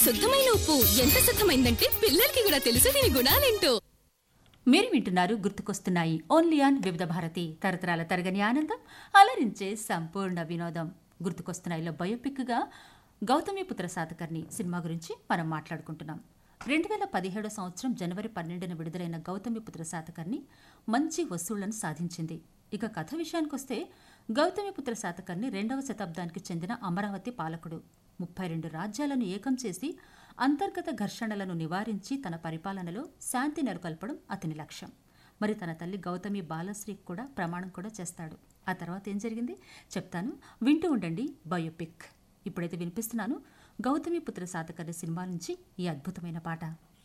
శుద్ధమైన ఉప్పు ఎంత శుద్ధమైందంటే పిల్లలకి కూడా తెలుసు దీని గుణాలేంటో మీరు వింటున్నారు గుర్తుకొస్తున్నాయి ఓన్లీ ఆన్ వివిధ భారతి తరతరాల తరగని ఆనందం అలరించే సంపూర్ణ వినోదం గుర్తుకొస్తున్నాయిలో బయోపిక్గా గౌతమిపుత్ర సాతకర్ణి సినిమా గురించి మనం మాట్లాడుకుంటున్నాం రెండు వేల పదిహేడో సంవత్సరం జనవరి పన్నెండున విడుదలైన గౌతమిపుత్ర సాతకర్ణి మంచి వసూళ్లను సాధించింది ఇక కథ విషయానికొస్తే గౌతమిపుత్ర సాతకర్ణి రెండవ శతాబ్దానికి చెందిన అమరావతి పాలకుడు ముప్పై రెండు రాజ్యాలను ఏకం చేసి అంతర్గత ఘర్షణలను నివారించి తన పరిపాలనలో శాంతి నెలకొల్పడం అతని లక్ష్యం మరి తన తల్లి గౌతమి బాలశ్రీకి కూడా ప్రమాణం కూడా చేస్తాడు ఆ తర్వాత ఏం జరిగింది చెప్తాను వింటూ ఉండండి బయోపిక్ ఇప్పుడైతే వినిపిస్తున్నాను గౌతమి పుత్ర సాతకర్ణి సినిమా నుంచి ఈ అద్భుతమైన పాట